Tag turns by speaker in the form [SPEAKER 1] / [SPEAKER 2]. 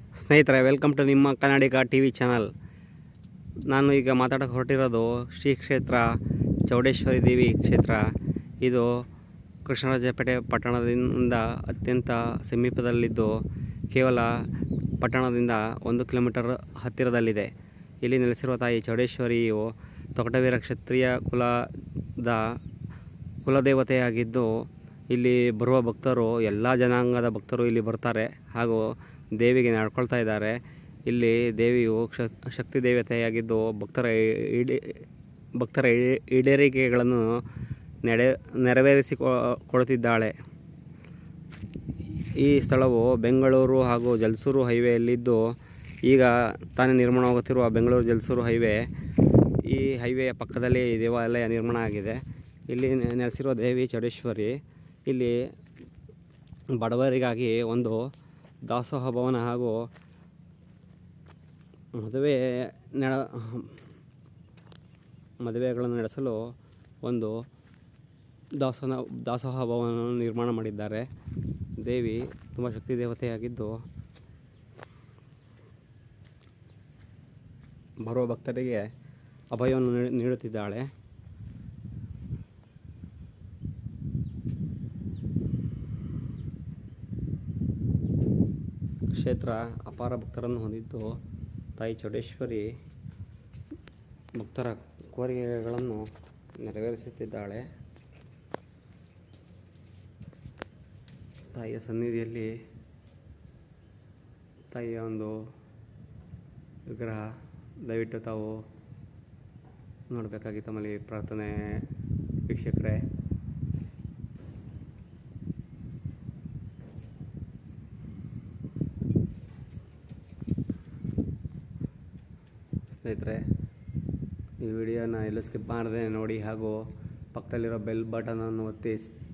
[SPEAKER 1] ಸ್ನೇಹಿತರೆ welcome to ನಿಮ್ಮ ಕನ್ನಡಿಗ T V channel ನಾನು ಈಗ ಮಾತಾಡೋಕೆ ಹೊರಟಿರೋದು ಶ್ರೀ ಕ್ಷೇತ್ರ ಚೌಡೇಶ್ವರಿ ದೇವಿ ಕ್ಷೇತ್ರ ಇದು ಕೃಷ್ಣರಾಜಪೇಟೆ ಪಟ್ಟಣದಿಂದ ಅತ್ಯಂತ ಸಮೀಪದಲ್ಲಿದ್ದು ಕೇವಲ ಪಟ್ಟಣದಿಂದ ಒಂದು ಕಿಲೋಮೀಟರ್ ಹತ್ತಿರದಲ್ಲಿದೆ ಇಲ್ಲಿ ನೆಲೆಸಿರುವ ತಾಯಿ ಚೌಡೇಶ್ವರಿಯು ತೊಗಟವೀರ ಕ್ಷತ್ರಿಯ ಕುಲದ ಕುಲದೇವತೆಯಾಗಿದ್ದು ಇಲ್ಲಿ ಬರುವ ಭಕ್ತರು ಎಲ್ಲ ಜನಾಂಗದ ಭಕ್ತರು ಇಲ್ಲಿ ಬರ್ತಾರೆ ಹಾಗೂ ದೇವಿಗೆ ನಡ್ಕೊಳ್ತಾ ಇದ್ದಾರೆ ಇಲ್ಲಿ ದೇವಿಯು ಕ್ಷ ಶಕ್ತಿ ದೇವತೆಯಾಗಿದ್ದು ಭಕ್ತರ ಈಡೇ ಭಕ್ತರ ಈ- ಈಡೇರಿಕೆಗಳನ್ನು ನಡೆ ನೆರವೇರಿಸಿ ಕೊಡುತ್ತಿದ್ದಾಳೆ ಈ ಸ್ಥಳವು ಬೆಂಗಳೂರು ಹಾಗೂ ಜಲಸೂರು ಹೈವೇಯಲ್ಲಿದ್ದು ಈಗ ತಾನೇ ನಿರ್ಮಾಣವಾಗುತ್ತಿರುವ ಬೆಂಗಳೂರು ಜಲಸೂರು ಹೈವೇ ಈ ಹೈವೇಯ ಪಕ್ಕದಲ್ಲಿ ಈ ದೇವಾಲಯ ನಿರ್ಮಾಣ ಆಗಿದೆ ಇಲ್ಲಿ ನೆ- ನೆಲೆಸಿರುವ ದೇವಿ ಚೌಡೇಶ್ವರಿ ಇಲ್ಲಿ ಬಡವರಿಗಾಗಿ ಒಂದು ದಾಸೋಹ ಭವನ ಹಾಗೂ ಮದುವೆ ನಡ ಮದುವೆಗಳನ್ನು ನಡೆಸಲು ಒಂದು ದಾಸನ ದಾಸೋಹ ಭವನವನ್ನು ನಿರ್ಮಾಣ ಮಾಡಿದ್ದಾರೆ ದೇವಿ ತುಂಬ ಶಕ್ತಿ ದೇವತೆಯಾಗಿದ್ದು ಬರುವ ಭಕ್ತರಿಗೆ ಅಭಯವನ್ನು ನೀಡು- ನೀಡುತ್ತಿದ್ದಾಳೆ ಕ್ಷೇತ್ರ ಅಪಾರ ಭಕ್ತರನ್ನು ಹೊಂದಿದ್ದು ತಾಯಿ ಚೌಡೇಶ್ವರಿ ಭಕ್ತರ ಕೋರಿಕೆಗಳನ್ನು ನೆರವೇರಿಸುತ್ತಿದ್ದಾಳೆ ತಾಯಿಯ ಸನ್ನಿಧಿಯಲ್ಲಿ ತಾಯಿಯ ಒಂದು ವಿಗ್ರಹ ದಯವಿಟ್ಟು ತಾವು ನೋಡಬೇಕಾಗಿ ತಮ್ಮಲ್ಲಿ ಪ್ರಾರ್ಥನೆ ವೀಕ್ಷಕರೇ ಸ್ನೇಹಿತರೆ ಈ ವಿಡಿಯೋನ ಎಲ್ಲೂ ಸ್ಕಿಪ್ ಮಾಡದೆ ನೋಡಿ ಹಾಗೂ ಪಕ್ಕದಲ್ಲಿರೋ ಬೆಲ್ ಬಟನನ್ನು ಒತ್ತಿ